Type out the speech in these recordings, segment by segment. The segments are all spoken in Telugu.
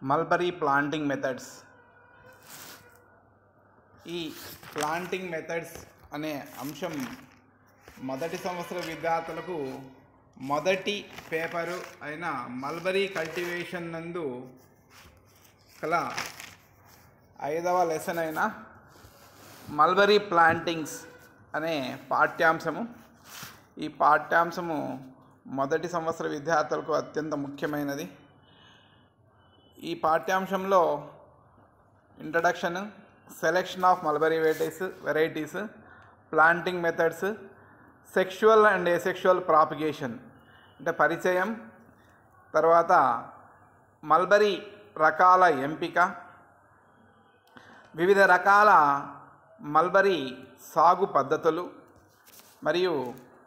మల్బరీ ప్లాంటింగ్ మెథడ్స్ ఈ ప్లాంటింగ్ మెథడ్స్ అనే అంశం మొదటి సంవత్సర విద్యార్థులకు మొదటి పేపరు అయిన మల్బరీ కల్టివేషన్ నందు కల ఐదవ లెసన్ అయిన మల్బరీ ప్లాంటింగ్స్ అనే పాఠ్యాంశము ఈ పాఠ్యాంశము మొదటి సంవత్సర విద్యార్థులకు అత్యంత ముఖ్యమైనది ఈ పాఠ్యాంశంలో introduction selection of mulberry varieties varieties planting methods sexual and asexual propagation అంటే పరిచయం తర్వాత మల్బరీ రకాల ఎంపిక వివిధ రకాల మల్బరీ సాగు పద్ధతులు మరియు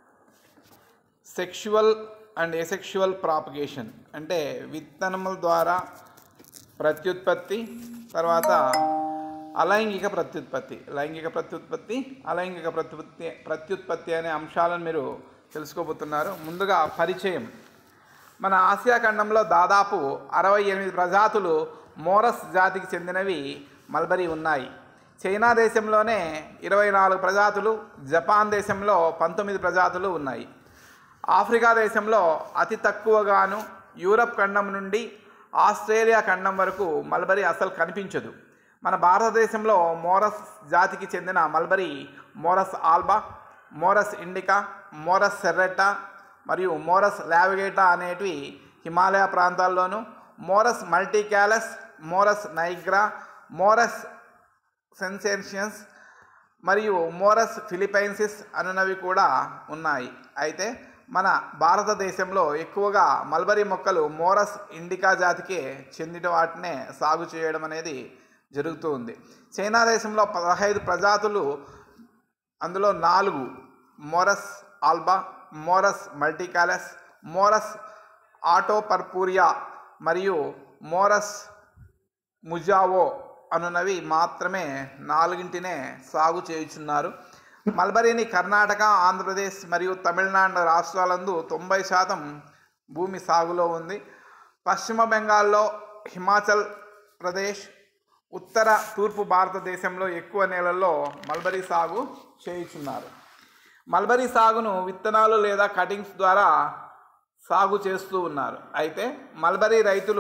సెక్షువల్ అండ్ ఎసెక్షువల్ ప్రాపగేషన్ అంటే విత్తనముల ద్వారా ప్రత్యుత్పత్తి తర్వాత అలైంగిక ప్రత్యుత్పత్తి లైంగిక ప్రత్యుత్పత్తి అలైంగిక ప్రత్యుత్పత్తి ప్రత్యుత్పత్తి అనే అంశాలను మీరు తెలుసుకోబోతున్నారు ముందుగా పరిచయం మన ఆసియా ఖండంలో దాదాపు అరవై ఎనిమిది ప్రజాతులు మోరస్ జాతికి చెందినవి మల్బరీ ఉన్నాయి చైనా దేశంలోనే ఇరవై నాలుగు ప్రజాతులు జపాన్ దేశంలో పంతొమ్మిది ప్రజాతులు ఉన్నాయి ఆఫ్రికా దేశంలో అతి తక్కువగాను యూరప్ ఖండం నుండి ఆస్ట్రేలియా ఖండం వరకు మల్బరీ అసలు కనిపించదు మన భారతదేశంలో మోరస్ జాతికి చెందిన mulberry Morus alba Morus indica Morus serrata మరియు మోరస్ లావిగేటా అనేటివి హిమాలయ ప్రాంతాల్లోనూ మోరస్ మల్టీక్యాలస్ మోరస్ నైగ్రా మోరస్ సెన్సేషన్స్ మరియు మోరస్ ఫిలిపైన్సిస్ అనునవి కూడా ఉన్నాయి అయితే మన భారతదేశంలో ఎక్కువగా మల్బరీ మొక్కలు మోరస్ ఇండికా జాతికే చెందిన వాటినే సాగు చేయడం అనేది జరుగుతూ ఉంది చైనా దేశంలో పదహైదు ప్రజాతులు అందులో నాలుగు మోరస్ ఆల్బా మోరస్ మల్టీకాలస్ మోరస్ ఆటోపర్పూరియా మరియు మోరస్ ముజావో అనునవి మాత్రమే నాలుగింటినే సాగు చేయుచున్నారు మల్బరీని కర్ణాటక ఆంధ్రప్రదేశ్ మరియు తమిళనాడు రాష్ట్రాలందు తొంభై శాతం భూమి సాగులో ఉంది పశ్చిమ బెంగాల్లో హిమాచల్ ప్రదేశ్ ఉత్తర తూర్పు భారతదేశంలో ఎక్కువ నేలల్లో మల్బరీ సాగు చేయుచున్నారు మల్బరీ సాగును విత్తనాలు లేదా కటింగ్స్ ద్వారా సాగు చేస్తూ ఉన్నారు అయితే మల్బరీ రైతులు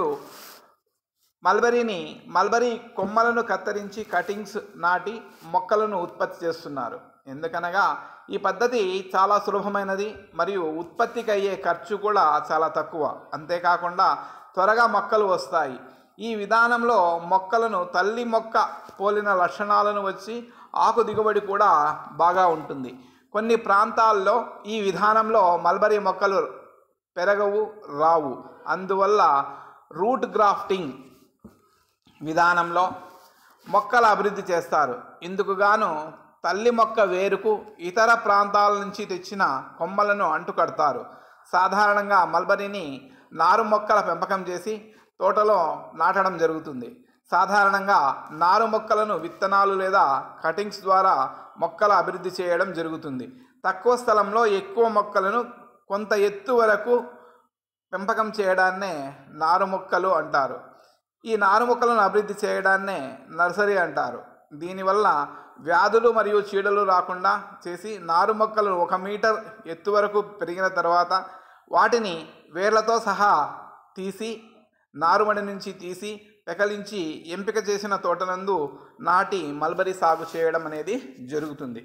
మల్బరీని మల్బరీ కొమ్మలను కత్తిరించి కటింగ్స్ నాటి మొక్కలను ఉత్పత్తి చేస్తున్నారు ఎందుకనగా ఈ పద్ధతి చాలా సులభమైనది మరియు ఉత్పత్తికి అయ్యే ఖర్చు కూడా చాలా తక్కువ అంతేకాకుండా త్వరగా మొక్కలు వస్తాయి ఈ విధానంలో మొక్కలను తల్లి మొక్క పోలిన లక్షణాలను వచ్చి ఆకు దిగుబడి కూడా బాగా ఉంటుంది కొన్ని ప్రాంతాల్లో ఈ విధానంలో మల్బరీ మొక్కలు పెరగవు రావు అందువల్ల రూట్ గ్రాఫ్టింగ్ విధానంలో మొక్కల అభివృద్ధి చేస్తారు ఇందుకు గాను తల్లి మొక్క వేరుకు ఇతర ప్రాంతాల నుంచి తెచ్చిన కొమ్మలను అంటుకడతారు సాధారణంగా మల్బరీని నారు మొక్కల పెంపకం చేసి తోటలో నాటడం జరుగుతుంది సాధారణంగా నారు మొక్కలను విత్తనాలు లేదా కటింగ్స్ ద్వారా మొక్కల అభివృద్ధి చేయడం జరుగుతుంది తక్కువ స్థలంలో ఎక్కువ మొక్కలను కొంత ఎత్తు వరకు పెంపకం చేయడాన్నే నారు మొక్కలు అంటారు ఈ నారు మొక్కలను అభివృద్ధి చేయడాన్నే నర్సరీ అంటారు దీనివల్ల వ్యాధులు మరియు చీడలు రాకుండా చేసి నారు మొక్కలు ఒక మీటర్ ఎత్తు వరకు పెరిగిన తర్వాత వాటిని వేర్లతో సహా తీసి నారుమడి నుంచి తీసి పెకలించి ఎంపిక చేసిన తోటనందు నాటి మల్బరీ సాగు చేయడం అనేది జరుగుతుంది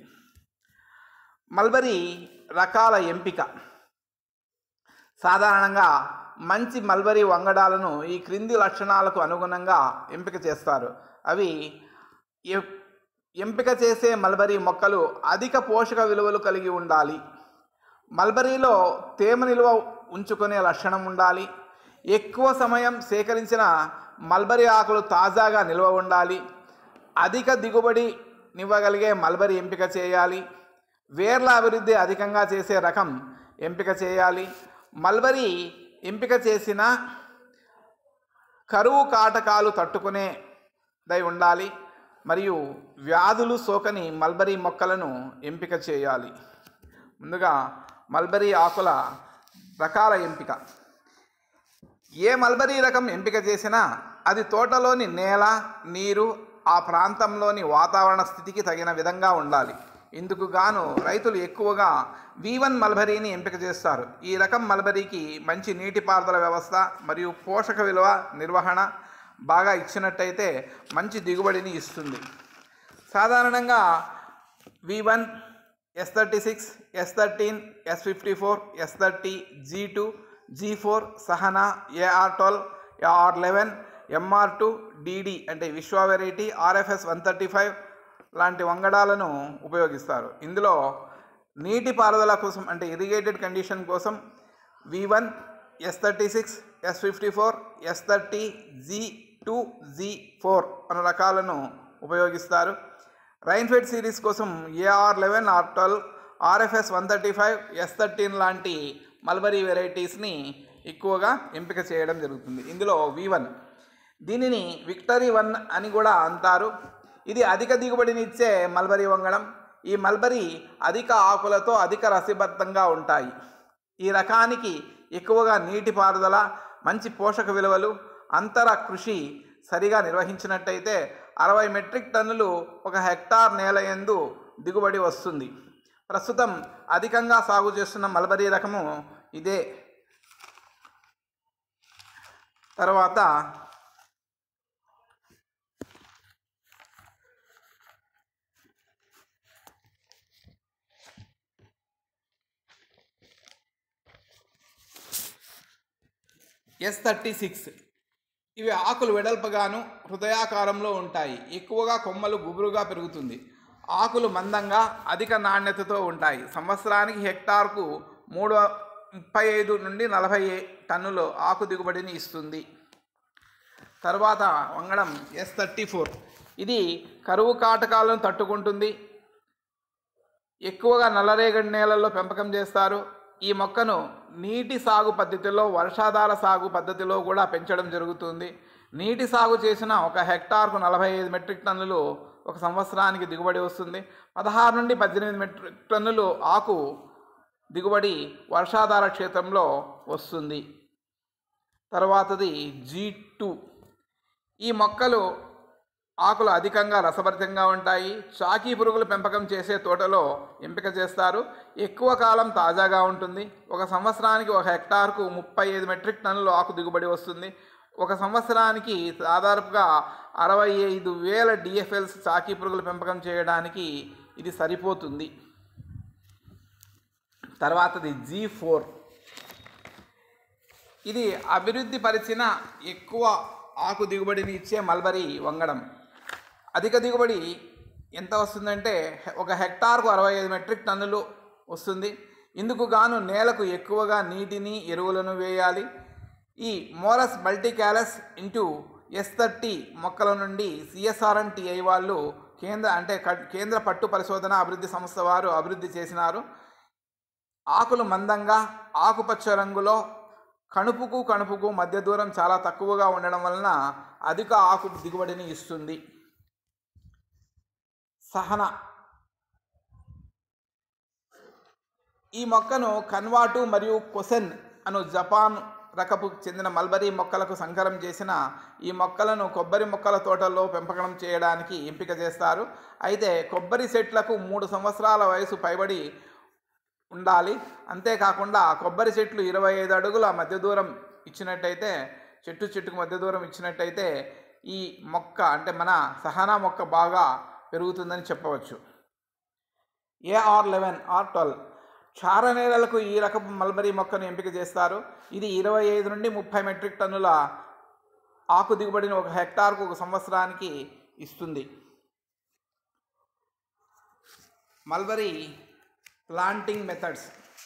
మల్బరీ రకాల ఎంపిక సాధారణంగా మంచి మల్బరీ వంగడాలను ఈ క్రింది లక్షణాలకు అనుగుణంగా ఎంపిక చేస్తారు అవి ఎ- ఎంపిక చేసే మల్బరీ మొక్కలు అధిక పోషక విలువలు కలిగి ఉండాలి మల్బరీలో తేమ నిల్వ ఉంచుకునే లక్షణం ఉండాలి ఎక్కువ సమయం సేకరించిన మల్బరీ ఆకులు తాజాగా నిల్వ ఉండాలి అధిక దిగుబడి నివ్వగలిగే మల్బరీ ఎంపిక చేయాలి వేర్ల అభివృద్ధి అధికంగా చేసే రకం ఎంపిక చేయాలి మల్బరీ ఎంపిక చేసిన కరువు కాటకాలు తట్టుకునేదై ఉండాలి మరియు వ్యాధులు సోకని మల్బరీ మొక్కలను ఎంపిక చేయాలి ముందుగా మల్బరీ ఆకుల రకాల ఎంపిక ఏ మల్బరీ రకం ఎంపిక చేసినా అది తోటలోని నేల నీరు ఆ ప్రాంతంలోని వాతావరణ స్థితికి తగిన విధంగా ఉండాలి ఇందుకు గాను రైతులు ఎక్కువగా వి వన్ మల్బరీని ఎంపిక చేస్తారు ఈ రకం మల్బరీకి మంచి నీటిపారుదల వ్యవస్థ మరియు పోషక విలువ నిర్వహణ బాగా ఇచ్చినట్టయితే మంచి దిగుబడిని ఇస్తుంది సాధారణంగా V one S thirty six S thirteen S fifty four S thirty G two G four Sahana A R twelve A R eleven M R two D D అంటే Vishwa variety R F S one thirty five లాంటి వంగడాలను ఉపయోగిస్తారు ఇందులో నీటి పారుదల కోసం అంటే ఇరిగేటెడ్ కండిషన్ కోసం V one S thirty six S fifty four S thirty G two G four అనే రకాలను ఉపయోగిస్తారు రైన్ఫెడ్ సిరీస్ కోసం A R eleven R twelve R F S one thirty five S thirteen లాంటి మల్బరీ వెరైటీస్ని ఎక్కువగా ఎంపిక చేయడం జరుగుతుంది ఇందులో వి వన్ దీనిని విక్టరీ వన్ అని కూడా అంటారు ఇది అధిక దిగుబడినిచ్చే మల్బరీ వంగడం ఈ మల్బరీ అధిక ఆకులతో అధిక రసబద్ధంగా ఉంటాయి ఈ రకానికి ఎక్కువగా నీటిపారుదల మంచి పోషక విలువలు అంతర కృషి సరిగా నిర్వహించినట్టయితే అరవై మెట్రిక్ టన్నులు ఒక హెక్టార్ నేల యందు దిగుబడి వస్తుంది ప్రస్తుతం అధికంగా సాగు చేస్తున్న మల్బరీ రకము ఇదే తర్వాత ఎస్ థర్టీ సిక్స్ ఇవి ఆకులు వెడల్పుగాను హృదయాకారంలో ఉంటాయి ఎక్కువగా కొమ్మలు గుబురుగా పెరుగుతుంది ఆకులు మందంగా అధిక నాణ్యతతో ఉంటాయి సంవత్సరానికి హెక్టార్కు మూడు ముప్పై ఐదు నుండి నలభై టన్నులు ఆకు దిగుబడిని ఇస్తుంది తర్వాత వంగడం ఎస్ థర్టీ ఫోర్ ఇది కరువు కాటకాలను తట్టుకుంటుంది ఎక్కువగా నల్లరేగడి నేలల్లో పెంపకం చేస్తారు ఈ మొక్కను నీటి సాగు పద్ధతిలో వర్షాధార సాగు పద్ధతిలో కూడా పెంచడం జరుగుతుంది నీటి సాగు చేసిన ఒక హెక్టార్కు నలభై ఐదు మెట్రిక్ టన్నులు ఒక సంవత్సరానికి దిగుబడి వస్తుంది పదహారు నుండి పద్దెనిమిది మెట్రిక్ టన్నులు ఆకు దిగుబడి వర్షాధార క్షేత్రంలో వస్తుంది తర్వాతది జీ టూ ఈ మొక్కలు ఆకులు అధికంగా రసభరితంగా ఉంటాయి చాకీ పురుగులు పెంపకం చేసే తోటలో ఎంపిక చేస్తారు ఎక్కువ కాలం తాజాగా ఉంటుంది ఒక సంవత్సరానికి ఒక హెక్టార్కు ముప్పై ఐదు మెట్రిక్ టన్నులు ఆకు దిగుబడి వస్తుంది ఒక సంవత్సరానికి దాదాపుగా అరవై ఐదు వేల డిఎఫ్ఎల్స్ చాకీ పురుగులు పెంపకం చేయడానికి ఇది సరిపోతుంది తర్వాతది జీ ఫోర్ ఇది అభివృద్ధి పరిచిన ఎక్కువ ఆకు దిగుబడిని ఇచ్చే మల్బరీ వంగడం అధిక దిగుబడి ఎంత వస్తుందంటే హె- ఒక హెక్టార్కు అరవై ఐదు మెట్రిక్ టన్నులు వస్తుంది ఇందుకు గాను నేలకు ఎక్కువగా నీటిని ఎరువులను వేయాలి ఈ Morus multicaulis into S thirty మొక్కల నుండి సిఎస్ఆర్ఎన్ టిఐ వాళ్ళు కేంద్ర అంటే క- కేంద్ర పట్టు పరిశోధన అభివృద్ధి సంస్థ వారు అభివృద్ధి చేసినారు ఆకులు మందంగా ఆకుపచ్చ రంగులో కణుపుకు కణుపుకు మధ్య దూరం చాలా తక్కువగా ఉండడం వలన అధిక ఆకు దిగుబడిని ఇస్తుంది సహన ఈ మొక్కను కన్వాటు మరియు కొసెన్ అను జపాన్ రకపు చెందిన మల్బరీ మొక్కలకు సంకరం చేసిన ఈ మొక్కలను కొబ్బరి మొక్కల తోటల్లో పెంపకం చేయడానికి ఎంపిక చేస్తారు అయితే కొబ్బరి చెట్లకు మూడు సంవత్సరాల వయసు పైబడి ఉండాలి అంతేకాకుండా కొబ్బరి చెట్లు ఇరవై ఐదు అడుగుల మధ్య దూరం ఇచ్చినట్టయితే చెట్టు చెట్టుకు మధ్య దూరం ఇచ్చినట్టయితే ఈ మొక్క అంటే మన సహనా మొక్క బాగా పెరుగుతుందని చెప్పవచ్చు ఏఆర్ లెవెన్ ఆర్ ట్వెల్వ్ క్షార నేలలకు ఈ రకపు మల్బరీ మొక్కను ఎంపిక చేస్తారు ఇది ఇరవై ఐదు నుండి ముప్పై మెట్రిక్ టన్నుల ఆకు దిగుబడిని ఒక హెక్టార్కు ఒక సంవత్సరానికి ఇస్తుంది మల్బరీ ప్లాంటింగ్ మెథడ్స్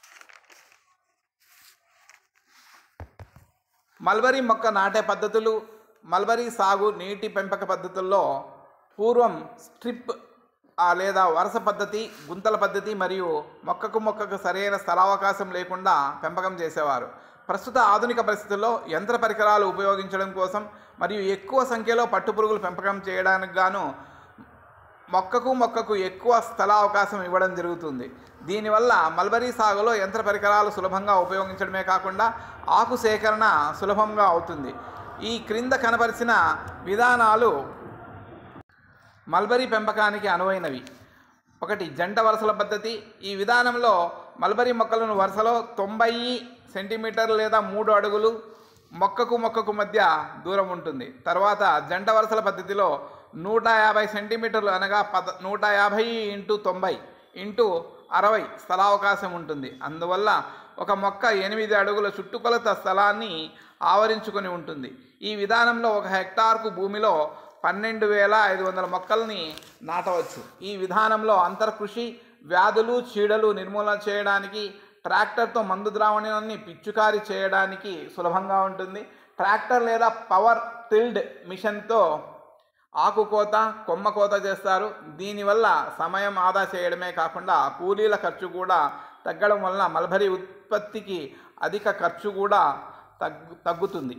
మల్బరీ మొక్క నాటే పద్ధతులు మల్బరీ సాగు నీటి పెంపక పద్ధతుల్లో పూర్వం స్ట్రిప్ ఆ లేదా వరుస పద్ధతి గుంతల పద్ధతి మరియు మొక్కకు మొక్కకు సరైన స్థలావకాశం లేకుండా పెంపకం చేసేవారు ప్రస్తుత ఆధునిక పరిస్థితుల్లో యంత్ర పరికరాలు ఉపయోగించడం కోసం మరియు ఎక్కువ సంఖ్యలో పట్టుపురుగులు పెంపకం చేయడానికి గాను మొక్కకు మొక్కకు ఎక్కువ స్థల అవకాశం ఇవ్వడం జరుగుతుంది దీనివల్ల మల్బరీ సాగులో యంత్ర పరికరాలు సులభంగా ఉపయోగించడమే కాకుండా ఆకు సేకరణ సులభంగా అవుతుంది ఈ క్రింద కనబరిచిన విధానాలు మల్బరీ పెంపకానికి అనువైనవి ఒకటి జంట వరుసల పద్ధతి ఈ విధానంలో మల్బరీ మొక్కలను వరుసలో తొంభై సెంటీమీటర్లు లేదా మూడు అడుగులు మొక్కకు మొక్కకు మధ్య దూరం ఉంటుంది తర్వాత జంట వరుసల పద్ధతిలో నూట యాభై సెంటీమీటర్లు అనగా పద నూట యాభై ఇంటూ తొంభై ఇంటూ అరవై స్థలావకాశం ఉంటుంది అందువల్ల ఒక మొక్క ఎనిమిది అడుగుల చుట్టుకొలత స్థలాన్ని ఆవరించుకొని ఉంటుంది ఈ విధానంలో ఒక హెక్టార్కు భూమిలో పన్నెండు వేల ఐదు వందల మొక్కల్ని నాటవచ్చు ఈ విధానంలో అంతర్కృషి వ్యాధులు చీడలు నిర్మూలన చేయడానికి ట్రాక్టర్తో మందు ద్రావణాన్ని పిచ్చుకారి చేయడానికి సులభంగా ఉంటుంది ట్రాక్టర్ లేదా పవర్ టిల్డ్ మిషన్తో ఆకు కోత కొమ్మ కోత చేస్తారు దీనివల్ల సమయం ఆదా చేయడమే కాకుండా కూలీల ఖర్చు కూడా తగ్గడం వలన మల్బరీ ఉత్పత్తికి అధిక ఖర్చు కూడా తగ్గు తగ్గుతుంది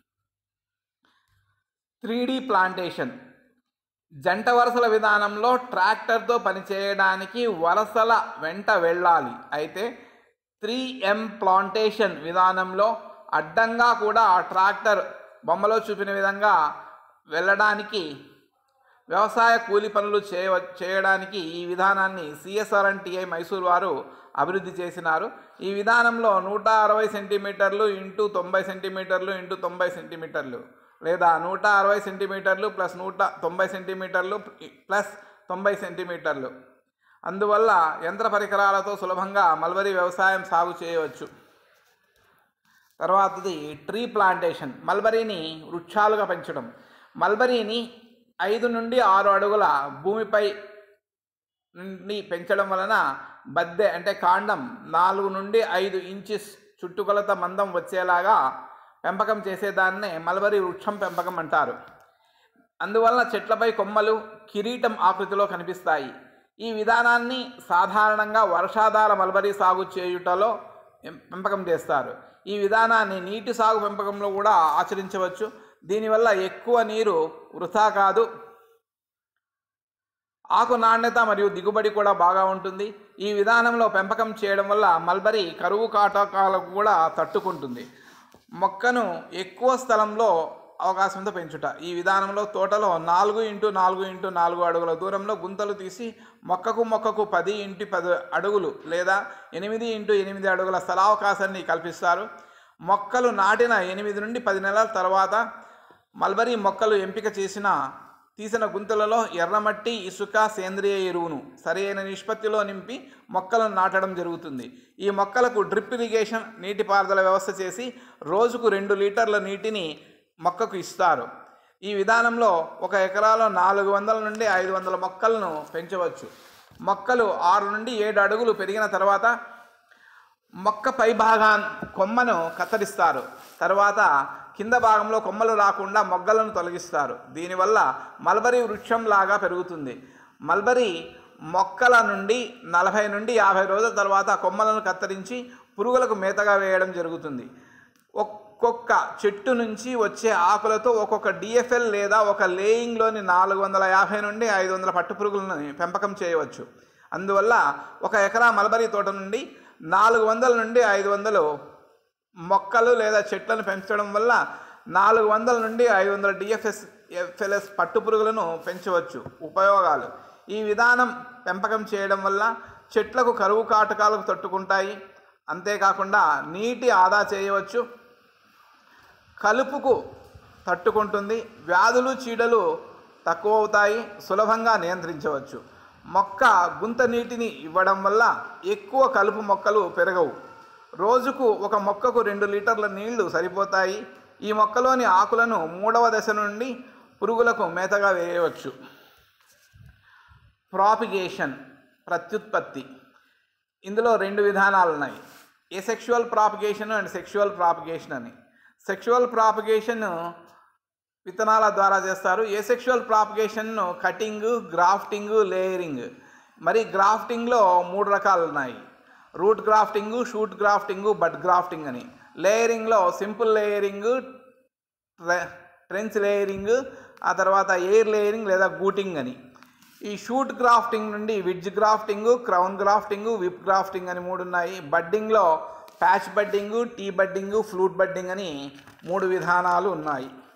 త్రీ ప్లాంటేషన్ జంట వరుసల విధానంలో ట్రాక్టర్తో పనిచేయడానికి వరుసల వెంట వెళ్ళాలి అయితే త్రీ ఎం ప్లాంటేషన్ విధానంలో అడ్డంగా కూడా ఆ ట్రాక్టర్ బొమ్మలో చూపిన విధంగా వెళ్ళడానికి వ్యవసాయ కూలి పనులు చేయ చేయడానికి ఈ విధానాన్ని సిఎస్ఆర్ అండ్ టిఐ మైసూర్ వారు అభివృద్ధి చేసినారు ఈ విధానంలో నూట అరవై సెంటీమీటర్లు ఇంటూ తొంభై సెంటీమీటర్లు ఇంటూ తొంభై సెంటీమీటర్లు లేదా నూట అరవై సెంటీమీటర్లు ప్లస్ నూట తొంభై సెంటీమీటర్లు ప్లస్ తొంభై సెంటీమీటర్లు అందువల్ల యంత్ర పరికరాలతో సులభంగా మల్బరీ వ్యవసాయం సాగు చేయవచ్చు తర్వాతది ట్రీ ప్లాంటేషన్ మల్బరీని వృక్షాలుగా పెంచడం మల్బరీని ఐదు నుండి ఆరు అడుగుల భూమిపై నుండి పెంచడం వలన బద్దె అంటే కాండం నాలుగు నుండి ఐదు ఇంచెస్ చుట్టుకొలత మందం వచ్చేలాగా పెంపకం చేసేదాన్నే మల్బరీ వృక్షం పెంపకం అంటారు అందువలన చెట్లపై కొమ్మలు కిరీటం ఆకృతిలో కనిపిస్తాయి ఈ విధానాన్ని సాధారణంగా వర్షాధార మల్బరీ సాగు చేయుటలో పెం- పెంపకం చేస్తారు ఈ విధానాన్ని నీటి సాగు పెంపకంలో కూడా ఆచరించవచ్చు దీనివల్ల ఎక్కువ నీరు వృధా కాదు ఆకు నాణ్యత మరియు దిగుబడి కూడా బాగా ఉంటుంది ఈ విధానంలో పెంపకం చేయడం వల్ల మల్బరీ కరువు కాటకాలకు కూడా తట్టుకుంటుంది మొక్కను ఎక్కువ స్థలంలో అవకాశంతో పెంచుట ఈ విధానంలో తోటలో నాలుగు ఇంటూ నాలుగు ఇంటూ నాలుగు అడుగుల దూరంలో గుంతలు తీసి మొక్కకు మొక్కకు పది ఇంటి పది అడుగులు లేదా ఎనిమిది ఇంటూ ఎనిమిది అడుగుల స్థలావకాశాన్ని కల్పిస్తారు మొక్కలు నాటిన ఎనిమిది నుండి పది నెలల తర్వాత మల్బరీ మొక్కలు ఎంపిక చేసిన తీసిన గుంతలలో ఎర్రమట్టి ఇసుక సేంద్రియ ఎరువును సరైన నిష్పత్తిలో నింపి మొక్కలను నాటడం జరుగుతుంది ఈ మొక్కలకు డ్రిప్ ఇరిగేషన్ నీటిపారుదల వ్యవస్థ చేసి రోజుకు రెండు లీటర్ల నీటిని మొక్కకు ఇస్తారు ఈ విధానంలో ఒక ఎకరాలో నాలుగు వందల నుండి ఐదు వందల మొక్కలను పెంచవచ్చు మొక్కలు ఆరు నుండి ఏడు అడుగులు పెరిగిన తర్వాత మొక్క పై భాగాన్ కొమ్మను కత్తిరిస్తారు తర్వాత కింద భాగంలో కొమ్మలు రాకుండా మొగ్గలను తొలగిస్తారు దీనివల్ల మల్బరీ వృక్షం లాగా పెరుగుతుంది మల్బరీ మొక్కల నుండి నలభై నుండి యాభై రోజుల తర్వాత కొమ్మలను కత్తిరించి పురుగులకు మేతగా వేయడం జరుగుతుంది ఒక్కొక్క చెట్టు నుంచి వచ్చే ఆకులతో ఒక్కొక్క డిఎఫ్ఎల్ లేదా ఒక లేయింగ్లోని నాలుగు వందల యాభై నుండి ఐదు వందల పట్టుపురుగులను పెంపకం చేయవచ్చు అందువల్ల ఒక ఎకరా మల్బరీ తోట నుండి నాలుగు వందల నుండి ఐదు వందలు మొక్కలు లేదా చెట్లను పెంచడం వల్ల నాలుగు వందల నుండి ఐదు వందల డిఎఫ్ఎస్ ఎఫ్ఎల్ఎస్ పట్టుపురుగులను పెంచవచ్చు ఉపయోగాలు ఈ విధానం పెంపకం చేయడం వల్ల చెట్లకు కరువు కాటకాలకు తట్టుకుంటాయి అంతేకాకుండా నీటి ఆదా చేయవచ్చు కలుపుకు తట్టుకుంటుంది వ్యాధులు చీడలు తక్కువ అవుతాయి సులభంగా నియంత్రించవచ్చు మొక్క గుంత నీటిని ఇవ్వడం వల్ల ఎక్కువ కలుపు మొక్కలు పెరగవు రోజుకు ఒక మొక్కకు రెండు లీటర్ల నీళ్లు సరిపోతాయి ఈ మొక్కలోని ఆకులను మూడవ దశ నుండి పురుగులకు మేతగా వేయవచ్చు ప్రాపిగేషన్ ప్రత్యుత్పత్తి ఇందులో రెండు విధానాలు ఉన్నాయి asexual propagation and sexual propagation అని సెక్షువల్ ప్రాపగేషన్ విత్తనాల ద్వారా చేస్తారు ఏ సెక్షువల్ ప్రాపగేషన్ను కటింగ్ గ్రాఫ్టింగ్ లేయరింగ్ మరి గ్రాఫ్టింగ్లో మూడు రకాలు ఉన్నాయి root grafting shoot grafting bud grafting అని లేయరింగ్లో సింపుల్ లేయరింగ్ ట్రెంచ్ లేయరింగ్ ఆ తర్వాత ఎయిర్ లేయరింగ్ లేదా గూటింగ్ అని ఈ షూట్ గ్రాఫ్టింగ్ నుండి wedge grafting crown grafting whip grafting అని మూడు ఉన్నాయి బడ్డింగ్లో patch budding T budding flute budding అని మూడు విధానాలు ఉన్నాయి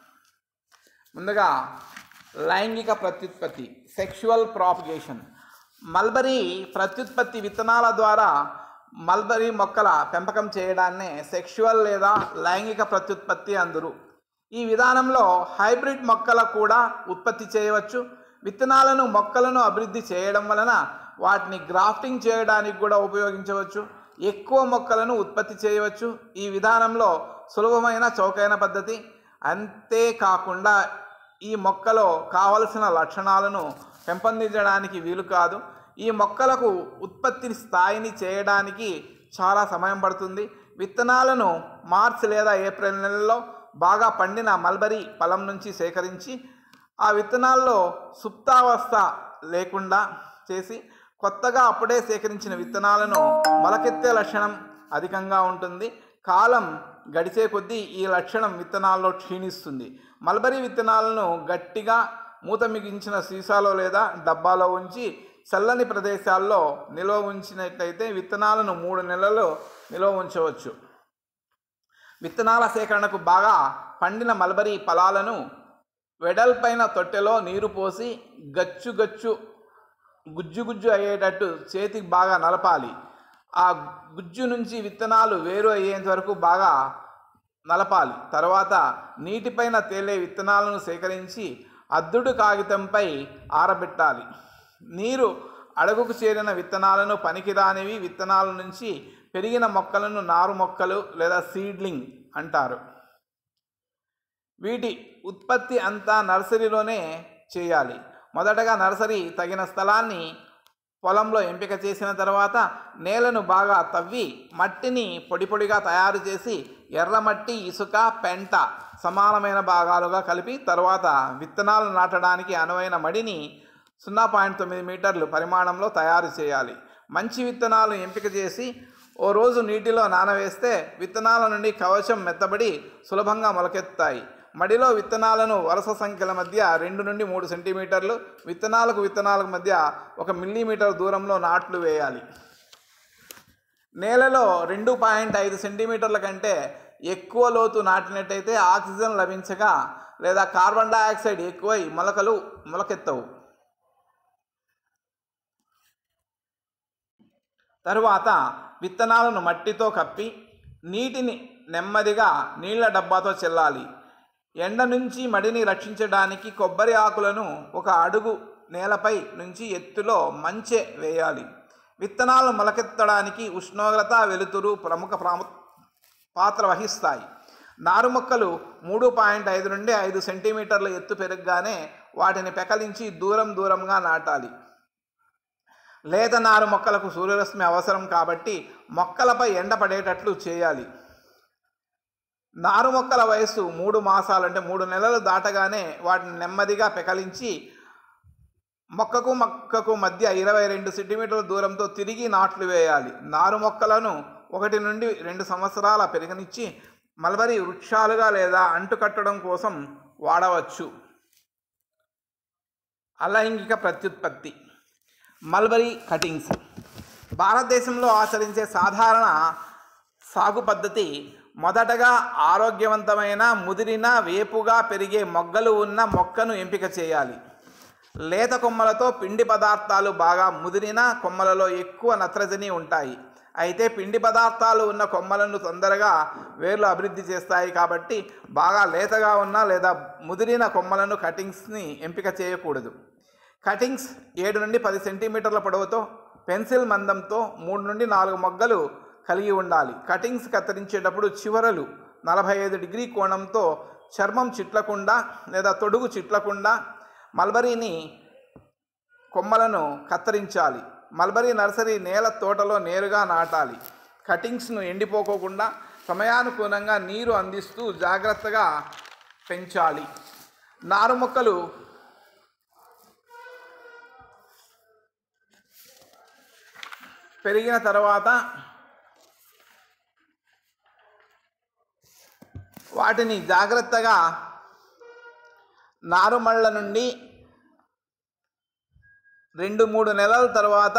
ముందుగా లైంగిక ప్రత్యుత్పత్తి సెక్షువల్ ప్రాపగేషన్ మల్బరీ ప్రత్యుత్పత్తి విత్తనాల ద్వారా మల్బరీ మొక్కల పెంపకం చేయడాన్నే సెక్షువల్ లేదా లైంగిక ప్రత్యుత్పత్తి అందురు ఈ విధానంలో హైబ్రిడ్ మొక్కల కూడా ఉత్పత్తి చేయవచ్చు విత్తనాలను మొక్కలను అభివృద్ధి చేయడం వలన వాటిని గ్రాఫ్టింగ్ చేయడానికి కూడా ఉపయోగించవచ్చు ఎక్కువ మొక్కలను ఉత్పత్తి చేయవచ్చు ఈ విధానంలో సులభమైన చౌకైన పద్ధతి అంతేకాకుండా ఈ మొక్కలో కావలసిన లక్షణాలను పెంపొందించడానికి వీలు కాదు ఈ మొక్కలకు ఉత్పత్తి స్థాయిని చేయడానికి చాలా సమయం పడుతుంది విత్తనాలను మార్చ్ లేదా ఏప్రిల్ నెలలో బాగా పండిన మల్బరీ ఫలం నుంచి సేకరించి ఆ విత్తనాల్లో సుప్తావస్థ లేకుండా చేసి కొత్తగా అప్పుడే సేకరించిన విత్తనాలను మొలకెత్తే లక్షణం అధికంగా ఉంటుంది కాలం గడిచే కొద్దీ ఈ లక్షణం విత్తనాల్లో క్షీణిస్తుంది మల్బరీ విత్తనాలను గట్టిగా మూత మిగించిన సీసాలో లేదా డబ్బాలో ఉంచి చల్లని ప్రదేశాల్లో నిల్వ ఉంచినట్లయితే విత్తనాలను మూడు నెలలు నిల్వ ఉంచవచ్చు విత్తనాల సేకరణకు బాగా పండిన మల్బరీ ఫలాలను వెడల్పైన తొట్టెలో నీరు పోసి గచ్చు గచ్చు గుజ్జు గుజ్జు అయ్యేటట్టు చేతికి బాగా నలపాలి ఆ గుజ్జు నుంచి విత్తనాలు వేరు అయ్యేంత వరకు బాగా నలపాలి తర్వాత నీటిపైన తేలే విత్తనాలను సేకరించి అద్దుడు కాగితంపై ఆరబెట్టాలి నీరు అడుగుకు చేరిన విత్తనాలను పనికిరానివి విత్తనాల నుంచి పెరిగిన మొక్కలను నారు మొక్కలు లేదా సీడ్లింగ్ అంటారు వీటి ఉత్పత్తి అంతా నర్సరీలోనే చేయాలి మొదటగా నర్సరీ తగిన స్థలాన్ని పొలంలో ఎంపిక చేసిన తర్వాత నేలను బాగా తవ్వి మట్టిని పొడి పొడిగా తయారు చేసి ఎర్రమట్టి ఇసుక పెంట సమానమైన భాగాలుగా కలిపి తర్వాత విత్తనాలు నాటడానికి అనువైన మడిని సున్నా పాయింట్ తొమ్మిది మీటర్లు పరిమాణంలో తయారు చేయాలి మంచి విత్తనాలు ఎంపిక చేసి ఓ రోజు నీటిలో నానవేస్తే విత్తనాల నుండి కవచం మెత్తబడి సులభంగా మొలకెత్తాయి మడిలో విత్తనాలను వరుస సంఖ్యల మధ్య రెండు నుండి మూడు సెంటీమీటర్లు విత్తనాలకు విత్తనాలకు మధ్య ఒక మిల్లీమీటర్ దూరంలో నాట్లు వేయాలి నేలలో రెండు పాయింట్ ఐదు సెంటీమీటర్ల కంటే ఎక్కువ లోతు నాటినట్టయితే ఆక్సిజన్ లభించగా లేదా కార్బన్ డయాక్సైడ్ ఎక్కువై మొలకలు మొలకెత్తవు తరువాత విత్తనాలను మట్టితో కప్పి నీటిని నెమ్మదిగా నీళ్ల డబ్బాతో చెల్లాలి ఎండ నుంచి మడిని రక్షించడానికి కొబ్బరి ఆకులను ఒక అడుగు నేలపై నుంచి ఎత్తులో మంచె వేయాలి విత్తనాలు మొలకెత్తడానికి ఉష్ణోగ్రత వెలుతురు ప్రముఖ ప్రాము పాత్ర వహిస్తాయి నారు మొక్కలు మూడు పాయింట్ ఐదు నుండి ఐదు సెంటీమీటర్ల ఎత్తు పెరగగానే వాటిని పెకలించి దూరం దూరంగా నాటాలి లేత నారు మొక్కలకు సూర్యరశ్మి అవసరం కాబట్టి మొక్కలపై ఎండ పడేటట్లు చేయాలి నారు మొక్కల వయస్సు మూడు మాసాలు అంటే మూడు నెలలు దాటగానే వాటిని నెమ్మదిగా పెకలించి మొక్కకు మొక్కకు మధ్య ఇరవై రెండు సెంటీమీటర్ల దూరంతో తిరిగి నాట్లు వేయాలి నారు మొక్కలను ఒకటి నుండి రెండు సంవత్సరాల పెరగనిచ్చి మల్బరీ వృక్షాలుగా లేదా అంటుకట్టడం కోసం వాడవచ్చు అలైంగిక ప్రత్యుత్పత్తి మల్బరీ కటింగ్స్ భారతదేశంలో ఆచరించే సాధారణ సాగు పద్ధతి మొదటగా ఆరోగ్యవంతమైన ముదిరిన వేపుగా పెరిగే మొగ్గలు ఉన్న మొక్కను ఎంపిక చేయాలి లేత కొమ్మలతో పిండి పదార్థాలు బాగా ముదిరిన కొమ్మలలో ఎక్కువ నత్రజని ఉంటాయి అయితే పిండి పదార్థాలు ఉన్న కొమ్మలను తొందరగా వేర్లు అభివృద్ధి చేస్తాయి కాబట్టి బాగా లేతగా ఉన్న లేదా ముదిరిన కొమ్మలను కటింగ్స్ని ఎంపిక చేయకూడదు కటింగ్స్ ఏడు నుండి పది సెంటీమీటర్ల పొడవుతో పెన్సిల్ మందంతో మూడు నుండి నాలుగు మొగ్గలు కలిగి ఉండాలి కటింగ్స్ కత్తిరించేటప్పుడు చివరలు నలభై ఐదు డిగ్రీ కోణంతో చర్మం చిట్లకుండా లేదా తొడుగు చిట్లకుండా మల్బరీని కొమ్మలను కత్తిరించాలి మల్బరీ నర్సరీ నేల తోటలో నేరుగా నాటాలి కటింగ్స్ను ఎండిపోకోకుండా సమయానుకూలంగా నీరు అందిస్తూ జాగ్రత్తగా పెంచాలి నారు మొక్కలు పెరిగిన తర్వాత వాటిని జాగ్రత్తగా నారుమళ్ళ నుండి రెండు మూడు నెలల తర్వాత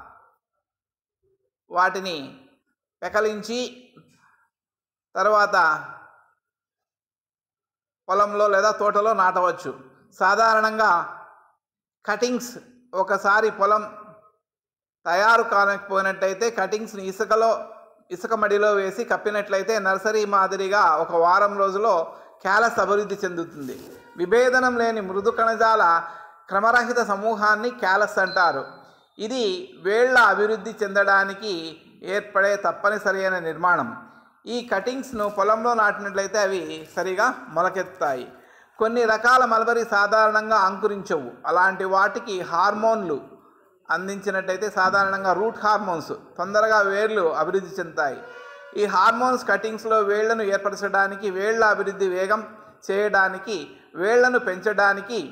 వాటిని పెకలించి తర్వాత పొలంలో లేదా తోటలో నాటవచ్చు సాధారణంగా కటింగ్స్ ఒకసారి పొలం తయారు కానకపోయినట్టయితే కటింగ్స్ని ఇసుకలో ఇసుక మడిలో వేసి కప్పినట్లయితే నర్సరీ మాదిరిగా ఒక వారం రోజులో క్యాలస్ అభివృద్ధి చెందుతుంది విభేదనం లేని మృదు కణజాల క్రమరహిత సమూహాన్ని క్యాలస్ అంటారు ఇది వేళ్ల అభివృద్ధి చెందడానికి ఏర్పడే తప్పనిసరి అయిన నిర్మాణం ఈ కటింగ్స్ను పొలంలో నాటినట్లయితే అవి సరిగా మొలకెత్తాయి కొన్ని రకాల మల్బరీ సాధారణంగా అంకురించవు అలాంటి వాటికి హార్మోన్లు అందించినట్టయితే సాధారణంగా రూట్ హార్మోన్స్ తొందరగా వేర్లు అభివృద్ధి చెందుతాయి ఈ హార్మోన్స్ కటింగ్స్లో వేళ్లను ఏర్పరచడానికి వేళ్ల అభివృద్ధి వేగం చేయడానికి వేళ్లను పెంచడానికి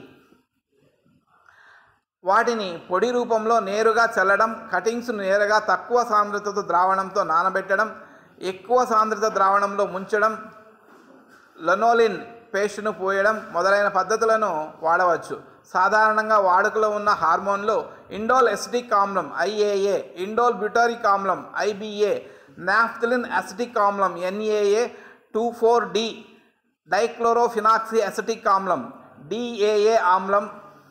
వాటిని పొడి రూపంలో నేరుగా చల్లడం కటింగ్స్ నేరుగా తక్కువ సాంద్రతతో ద్రావణంతో నానబెట్టడం ఎక్కువ సాంద్రత ద్రావణంలో ముంచడం లనోలిన్ పేస్ట్ను పోయడం మొదలైన పద్ధతులను వాడవచ్చు సాధారణంగా వాడుకలో ఉన్న హార్మోన్లు ఇండోల్ ఎసిటిక్ ఆమ్లం ఐఏఏ ఇండోల్ బ్యూటారిక్ ఆమ్లం ఐబిఏ నాఫ్థలిన్ అసిటిక్ ఆమ్లం N A A two four D dichlorophenoxy acetic ఆమ్లం డిఏఏ ఆమ్లం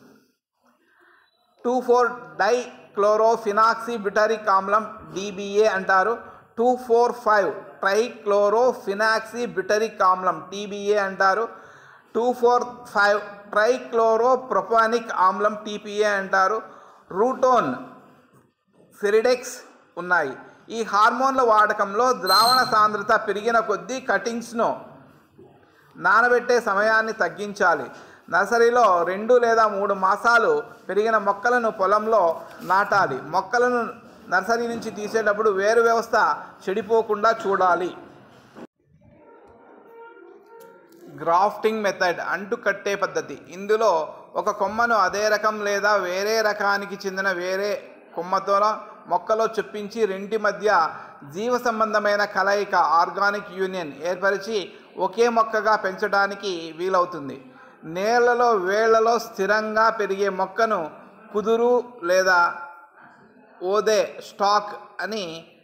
two four dichlorophenoxy butyric ఆమ్లం డిబిఏ అంటారు two four five trichlorophenoxy butyric ఆమ్లం టీబీఏ అంటారు టూ ఫోర్ ఫైవ్ ట్రైక్లోరోప్రొపానిక్ ఆమ్లం టీపీఏ అంటారు రూటోన్ సిరిడెక్స్ ఉన్నాయి ఈ హార్మోన్ల వాడకంలో ద్రావణ సాంద్రత పెరిగిన కొద్దీ కటింగ్స్ను నానబెట్టే సమయాన్ని తగ్గించాలి నర్సరీలో రెండు లేదా మూడు మాసాలు పెరిగిన మొక్కలను పొలంలో నాటాలి మొక్కలను నర్సరీ నుంచి తీసేటప్పుడు వేరు వ్యవస్థ చెడిపోకుండా చూడాలి గ్రాఫ్టింగ్ మెథడ్ అంటు కట్టే పద్ధతి ఇందులో ఒక కొమ్మను అదే రకం లేదా వేరే రకానికి చెందిన వేరే కొమ్మతో మొక్కలో చొప్పించి రెంటి మధ్య జీవ సంబంధమైన కలయిక ఆర్గానిక్ యూనియన్ ఏర్పరిచి ఒకే మొక్కగా పెంచడానికి వీలవుతుంది నేలలో వేళ్లలో స్థిరంగా పెరిగే మొక్కను కుదురు లేదా ఓదే స్టాక్ అని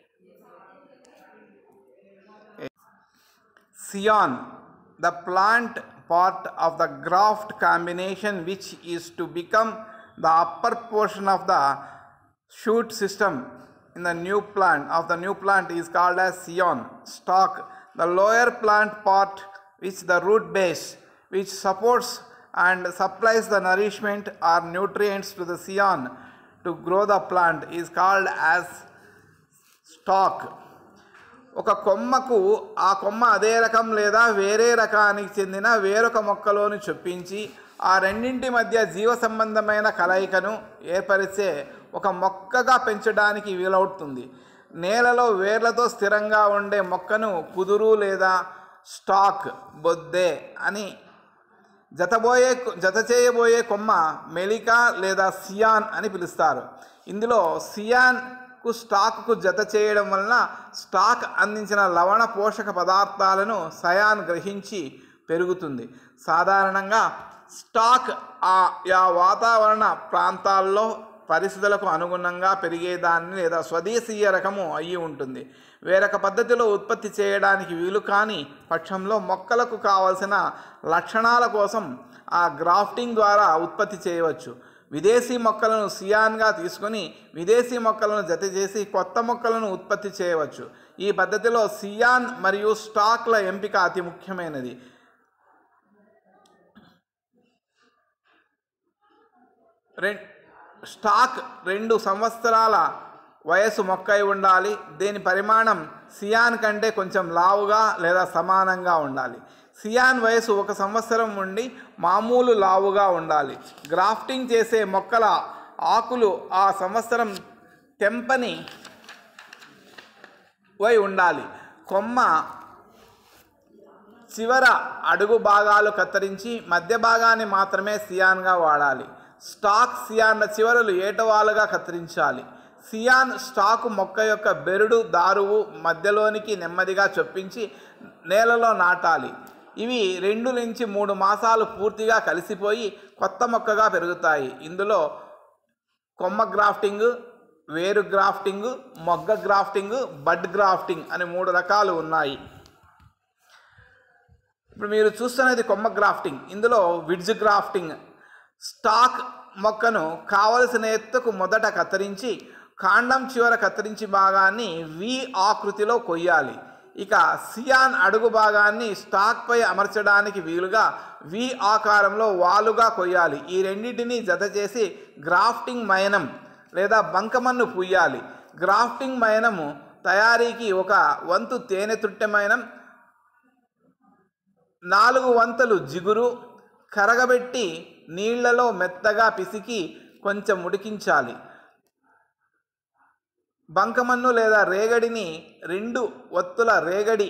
scion the plant part of the graft combination which is to become the upper portion of the shoot system in the new plant of the new plant is called as scion stalk the lower plant part which the root base which supports and supplies the nourishment or nutrients to the scion to grow the plant is called as stalk ఒక కొమ్మకు ఆ కొమ్మ అదే రకం లేదా వేరే రకానికి చెందిన వేరొక మొక్కలోని చొప్పించి ఆ రెండింటి మధ్య జీవ సంబంధమైన కలయికను ఏర్పరిచే ఒక మొక్కగా పెంచడానికి వీలవుతుంది నేలలో వేర్లతో స్థిరంగా ఉండే మొక్కను కుదురు లేదా స్టాక్ బొద్దే అని జతబోయే జత చేయబోయే కొమ్మ మెలికా లేదా సియాన్ అని పిలుస్తారు ఇందులో సియాన్కు స్టాక్కు జత చేయడం వలన స్టాక్ అందించిన లవణ పోషక పదార్థాలను సయాన్ గ్రహించి పెరుగుతుంది సాధారణంగా స్టాక్ ఆ ఆ వాతావరణ ప్రాంతాల్లో పరిస్థితులకు అనుగుణంగా పెరిగేదాన్ని లేదా స్వదేశీయ రకము అయి ఉంటుంది వేరొక పద్ధతిలో ఉత్పత్తి చేయడానికి వీలు కాని పక్షంలో మొక్కలకు కావలసిన లక్షణాల కోసం ఆ గ్రాఫ్టింగ్ ద్వారా ఉత్పత్తి చేయవచ్చు విదేశీ మొక్కలను సియాన్గా తీసుకొని విదేశీ మొక్కలను జత చేసి కొత్త మొక్కలను ఉత్పత్తి చేయవచ్చు ఈ పద్ధతిలో సియాన్ మరియు స్టాక్ల ఎంపిక అతి ముఖ్యమైనది రె స్టాక్ రెండు సంవత్సరాల వయసు మొక్క అయి ఉండాలి దీని పరిమాణం సియాన్ కంటే కొంచెం లావుగా లేదా సమానంగా ఉండాలి సియాన్ వయసు ఒక సంవత్సరం నుండి మామూలు లావుగా ఉండాలి గ్రాఫ్టింగ్ చేసే మొక్కల ఆకులు ఆ సంవత్సరం తెంపని వై ఉండాలి కొమ్మ చివర అడుగు భాగాలు కత్తిరించి మధ్య భాగాన్ని మాత్రమే సియాన్గా వాడాలి స్టాక్ సియాన్ల చివరలు ఏటవాలుగా కత్తిరించాలి సియాన్ స్టాకు మొక్క యొక్క బెరుడు దారువు మధ్యలోనికి నెమ్మదిగా చొప్పించి నేలలో నాటాలి ఇవి రెండు నుంచి మూడు మాసాలు పూర్తిగా కలిసిపోయి కొత్త మొక్కగా పెరుగుతాయి ఇందులో కొమ్మ గ్రాఫ్టింగ్ వేరు గ్రాఫ్టింగ్ మొగ్గ గ్రాఫ్టింగ్ బడ్ గ్రాఫ్టింగ్ అని మూడు రకాలు ఉన్నాయి ఇప్పుడు మీరు చూస్తున్నది కొమ్మ గ్రాఫ్టింగ్ ఇందులో విడ్జ్ గ్రాఫ్టింగ్ స్టాక్ మొక్కను కావలసిన ఎత్తుకు మొదట కత్తిరించి కాండం చివర కత్తిరించి భాగాన్ని వి ఆకృతిలో కొయ్యాలి ఇక సియాన్ అడుగు భాగాన్ని స్టాక్పై అమర్చడానికి వీలుగా వి ఆకారంలో వాలుగా కొయ్యాలి ఈ రెండింటిని జత చేసి గ్రాఫ్టింగ్ మైనం లేదా బంకమన్ను పూయాలి గ్రాఫ్టింగ్ మైనము తయారీకి ఒక వంతు తేనె తుట్టె మైనం నాలుగు వంతులు జిగురు కరగబెట్టి నీళ్లలో మెత్తగా పిసికి కొంచెం ఉడికించాలి బంకమన్ను లేదా రేగడిని రెండు ఒత్తుల రేగడి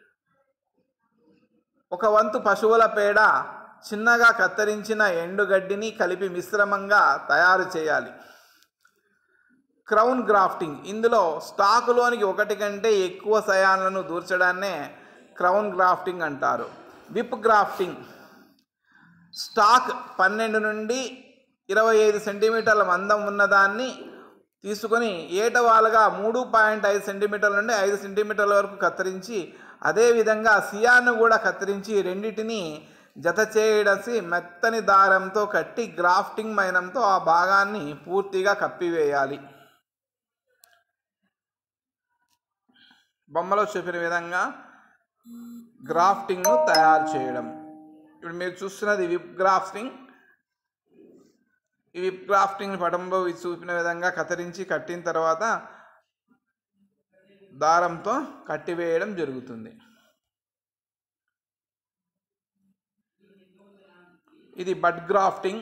ఒక వంతు పశువుల పేడ చిన్నగా కత్తిరించిన ఎండుగడ్డిని కలిపి మిశ్రమంగా తయారు చేయాలి క్రౌన్ గ్రాఫ్టింగ్ ఇందులో స్టాకులోనికి ఒకటి కంటే ఎక్కువ సయాన్లను దూర్చడాన్నే క్రౌన్ గ్రాఫ్టింగ్ అంటారు విప్ గ్రాఫ్టింగ్ స్టాక్ పన్నెండు నుండి ఇరవై ఐదు సెంటీమీటర్ల మందం ఉన్నదాన్ని తీసుకొని ఏటవాలుగా మూడు పాయింట్ ఐదు సెంటీమీటర్ల నుండి ఐదు సెంటీమీటర్ల వరకు కత్తిరించి అదేవిధంగా సియాను కూడా కత్తిరించి రెండింటిని జత చేయడసి మెత్తని దారంతో కట్టి గ్రాఫ్టింగ్ మైనంతో ఆ భాగాన్ని పూర్తిగా కప్పివేయాలి బొమ్మలో చూపిన విధంగా గ్రాఫ్టింగ్ను తయారు చేయడం ఇప్పుడు మీరు చూస్తున్నది విప్ గ్రాఫ్టింగ్ ఈ విప్ గ్రాఫ్టింగ్ పటంలో ఇది చూపిన విధంగా కత్తిరించి కట్టిన తర్వాత దారంతో కట్టివేయడం జరుగుతుంది ఇది బడ్ గ్రాఫ్టింగ్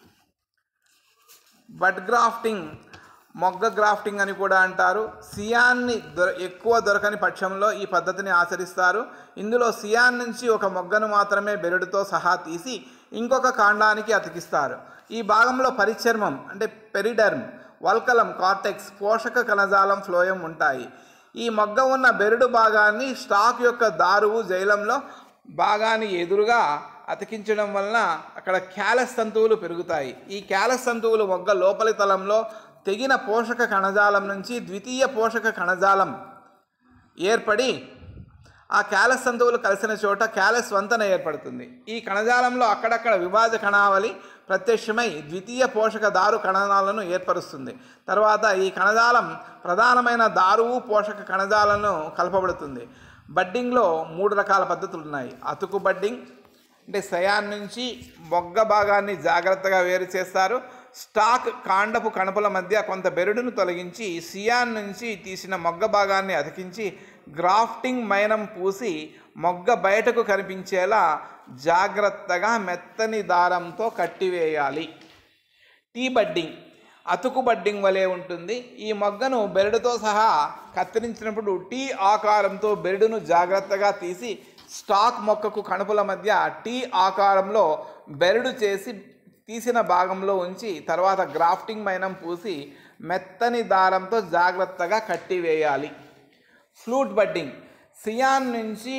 బడ్ గ్రాఫ్టింగ్ మొగ్గ గ్రాఫ్టింగ్ అని కూడా అంటారు సియాన్ని దొర ఎక్కువ దొరకని పక్షంలో ఈ పద్ధతిని ఆచరిస్తారు ఇందులో సియాన్ నుంచి ఒక మొగ్గను మాత్రమే బెరడుతో సహా తీసి ఇంకొక కాండానికి అతికిస్తారు ఈ భాగంలో పరిచర్మం అంటే పెరిడర్మ్ వల్కలం కార్టెక్స్ పోషక కణజాలం ఫ్లోయం ఉంటాయి ఈ మొగ్గ ఉన్న బెరడు భాగాన్ని స్టాక్ యొక్క దారువు జైలంలో భాగాన్ని ఎదురుగా అతికించడం వలన అక్కడ క్యాలస్ తంతువులు పెరుగుతాయి ఈ క్యాలస్ తంతువులు మొగ్గ లోపలి తలంలో తెగిన పోషక కణజాలం నుంచి ద్వితీయ పోషక కణజాలం ఏర్పడి ఆ క్యాలస్ తంతువులు కలిసిన చోట క్యాలస్ వంతన ఏర్పడుతుంది ఈ కణజాలంలో అక్కడక్కడ విభాజ కణావళి ప్రత్యక్షమై ద్వితీయ పోషక దారు కణాలను ఏర్పరుస్తుంది తర్వాత ఈ కణజాలం ప్రధానమైన దారువు పోషక కణజాలను కలపబడుతుంది బడ్డింగ్లో మూడు రకాల పద్ధతులు ఉన్నాయి అతుకు బడ్డింగ్ అంటే సయాన్ నుంచి మొగ్గ భాగాన్ని జాగ్రత్తగా వేరు చేస్తారు స్టాక్ కాండపు కణపుల మధ్య కొంత బెరడును తొలగించి సియాన్ నుంచి తీసిన మొగ్గ భాగాన్ని అతికించి గ్రాఫ్టింగ్ మైనం పూసి మొగ్గ బయటకు కనిపించేలా జాగ్రత్తగా మెత్తని దారంతో కట్టివేయాలి టీ బడ్డింగ్ అతుకు బడ్డింగ్ వలె ఉంటుంది ఈ మొగ్గను బెరడుతో సహా కత్తిరించినప్పుడు టీ ఆకారంతో బెరడును జాగ్రత్తగా తీసి స్టాక్ మొక్కకు కణుపుల మధ్య టీ ఆకారంలో బెరడు చేసి తీసిన భాగంలో ఉంచి తర్వాత గ్రాఫ్టింగ్ మైనం పూసి మెత్తని దారంతో జాగ్రత్తగా కట్టివేయాలి ఫ్లూట్ బడ్డింగ్ సియాన్ నుంచి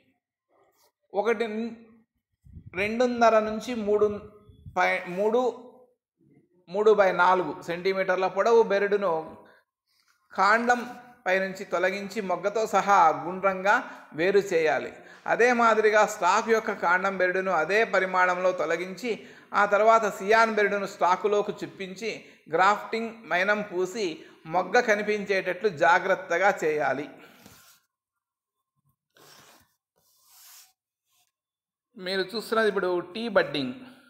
ఒకటి ను- రెండున్నర నుంచి మూడు పై మూడు మూడు బై నాలుగు సెంటీమీటర్ల పొడవు బెరడును కాండం పైనుంచి తొలగించి మొగ్గతో సహా గుండ్రంగా వేరు చేయాలి అదే మాదిరిగా స్టాక్ యొక్క కాండం బెరడును అదే పరిమాణంలో తొలగించి ఆ తర్వాత సియాన్ బెరడును స్టాకులోకి చిప్పించి గ్రాఫ్టింగ్ మైనం పూసి మొగ్గ కనిపించేటట్లు జాగ్రత్తగా చేయాలి మీరు చూస్తున్నది ఇప్పుడు టీ బడ్డింగ్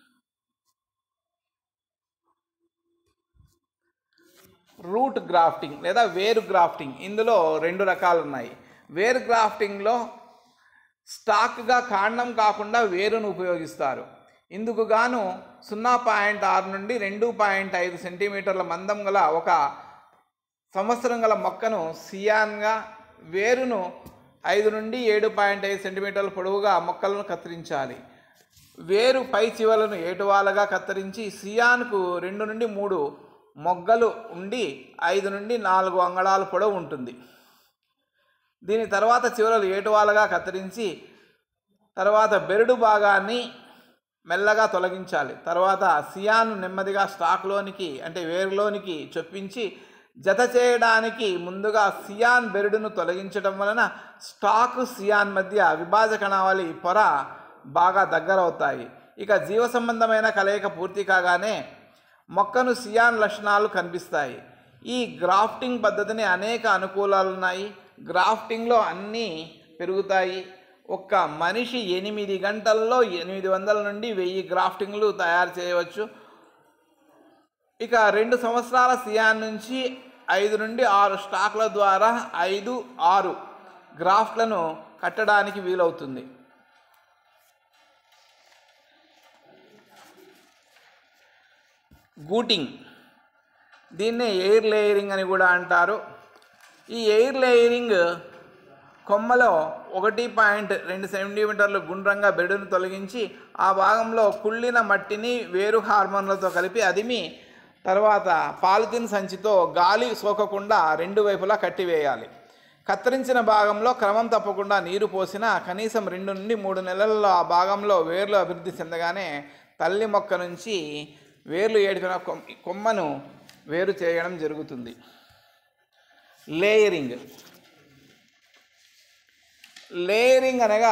రూట్ గ్రాఫ్టింగ్ లేదా వేరు గ్రాఫ్టింగ్ ఇందులో రెండు రకాలు ఉన్నాయి వేరు గ్రాఫ్టింగ్లో స్టాక్గా కాండం కాకుండా వేరును ఉపయోగిస్తారు ఇందుకు గాను సున్నా పాయింట్ ఆరు నుండి రెండు పాయింట్ ఐదు సెంటీమీటర్ల మందం గల ఒక సంవత్సరం గల మొక్కను సియాన్గా వేరును ఐదు నుండి ఏడు పాయింట్ ఐదు సెంటీమీటర్ల పొడవుగా మొక్కలను కత్తిరించాలి వేరు పై చివలను ఏటువాలుగా కత్తిరించి సియాన్కు రెండు నుండి మూడు మొగ్గలు ఉండి ఐదు నుండి నాలుగు అంగళాల పొడవు ఉంటుంది దీని తర్వాత చివరలు ఏటువాలుగా కత్తిరించి తర్వాత బెరడు భాగాన్ని మెల్లగా తొలగించాలి తర్వాత సియాన్ నెమ్మదిగా స్టాక్లోనికి అంటే వేరులోనికి చొప్పించి జత చేయడానికి ముందుగా సియాన్ బెరడును తొలగించడం వలన స్టాక్ సియాన్ మధ్య విభాజకణావళి పొర బాగా దగ్గరవుతాయి ఇక జీవ సంబంధమైన కలయిక పూర్తి కాగానే మొక్కను సియాన్ లక్షణాలు కనిపిస్తాయి ఈ గ్రాఫ్టింగ్ పద్ధతిని అనేక అనుకూలాలు ఉన్నాయి గ్రాఫ్టింగ్లో అన్నీ పెరుగుతాయి ఒక్క మనిషి ఎనిమిది గంటల్లో ఎనిమిది వందల నుండి వెయ్యి గ్రాఫ్టింగ్లు తయారు చేయవచ్చు ఇక రెండు సంవత్సరాల సియాన్ నుంచి ఐదు నుండి ఆరు స్టాక్ల ద్వారా ఐదు ఆరు గ్రాఫ్ట్లను కట్టడానికి వీలవుతుంది గూటింగ్ దీన్నే ఎయిర్ లేయరింగ్ అని కూడా అంటారు ఈ ఎయిర్ లేయరింగ్ కొమ్మలో ఒకటి పాయింట్ రెండు సెంటీమీటర్లు గుండ్రంగా బెడును తొలగించి ఆ భాగంలో కుళ్ళిన మట్టిని వేరు హార్మోన్లతో కలిపి అదిమి తర్వాత పాలిథిన్ సంచితో గాలి సోకకుండా రెండు వైపులా కట్టివేయాలి కత్తిరించిన భాగంలో క్రమం తప్పకుండా నీరు పోసిన కనీసం రెండు నుండి మూడు నెలల్లో ఆ భాగంలో వేర్లు అభివృద్ధి చెందగానే తల్లి మొక్క నుంచి వేర్లు ఏడిపిన కొమ్- కొమ్మను వేరు చేయడం జరుగుతుంది లేయరింగ్ లేయరింగ్ అనగా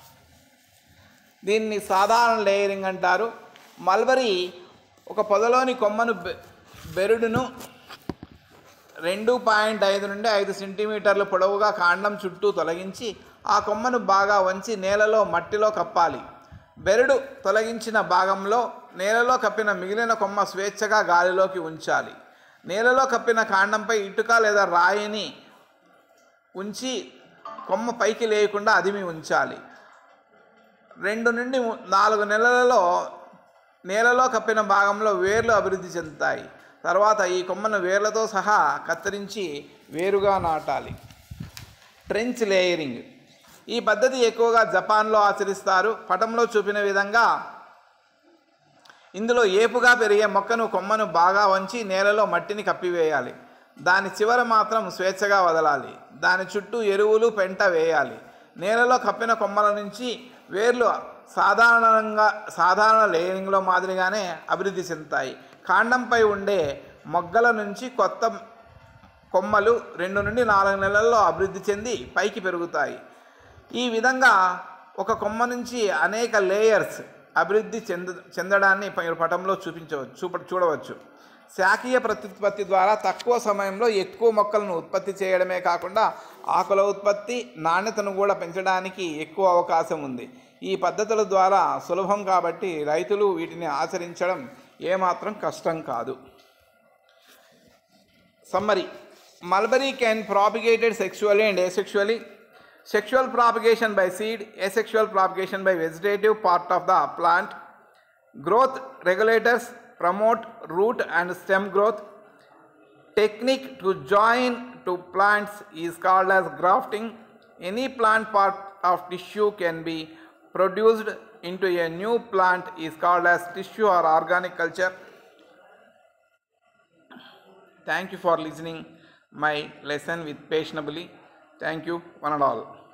దీన్ని సాధారణ లేయరింగ్ అంటారు మల్బరీ ఒక పొదలోని కొమ్మను బె- బెరడును రెండు పాయింట్ ఐదు నుండి ఐదు సెంటీమీటర్లు పొడవుగా కాండం చుట్టూ తొలగించి ఆ కొమ్మను బాగా వంచి నేలలో మట్టిలో కప్పాలి బెరడు తొలగించిన భాగంలో నేలలో కప్పిన మిగిలిన కొమ్మ స్వేచ్ఛగా గాలిలోకి ఉంచాలి నేలలో కప్పిన కాండంపై ఇటుక లేదా రాయిని ఉంచి కొమ్మ పైకి లేకుండా అదిమి ఉంచాలి రెండు నుండి ము- నాలుగు నెలలలో నేలలో కప్పిన భాగంలో వేర్లు అభివృద్ధి చెందుతాయి తర్వాత ఈ కొమ్మను వేర్లతో సహా కత్తిరించి వేరుగా నాటాలి ట్రెంచ్ లేయరింగ్ ఈ పద్ధతి ఎక్కువగా జపాన్లో ఆచరిస్తారు పటంలో చూపిన విధంగా ఇందులో ఏపుగా పెరిగే మొక్కను కొమ్మను బాగా వంచి నేలలో మట్టిని కప్పివేయాలి దాని చివర మాత్రం స్వేచ్ఛగా వదలాలి దాని చుట్టూ ఎరువులు పెంట వేయాలి నేలలో కప్పిన కొమ్మల నుంచి వేర్లు సాధారణంగా సాధారణ లేయరింగ్లో మాదిరిగానే అభివృద్ధి చెందుతాయి కాండంపై ఉండే మొగ్గల నుంచి కొత్త కొమ్మలు రెండు నుండి నాలుగు నెలల్లో అభివృద్ధి చెంది పైకి పెరుగుతాయి ఈ విధంగా ఒక కొమ్మ నుంచి అనేక లేయర్స్ అభివృద్ధి చెంద చెందడాన్ని పై పటంలో చూపించవచ్చు చూప చూడవచ్చు శాఖీయ ప్రత్యుత్పత్తి ద్వారా తక్కువ సమయంలో ఎక్కువ మొక్కలను ఉత్పత్తి చేయడమే కాకుండా ఆకుల ఉత్పత్తి నాణ్యతను కూడా పెంచడానికి ఎక్కువ అవకాశం ఉంది ఈ పద్ధతుల ద్వారా సులభం కాబట్టి రైతులు వీటిని ఆచరించడం ఏమాత్రం కష్టం కాదు Summary Mulberry can propagated sexually and asexually. Sexual propagation by seed, asexual propagation by vegetative part of the plant. Growth regulators promote root and stem growth. Technique to join to plants is called as grafting. Any plant part of tissue can be produced into a new plant is called as tissue or organic culture. Thank you for listening my lesson with patiently. Thank you one and all.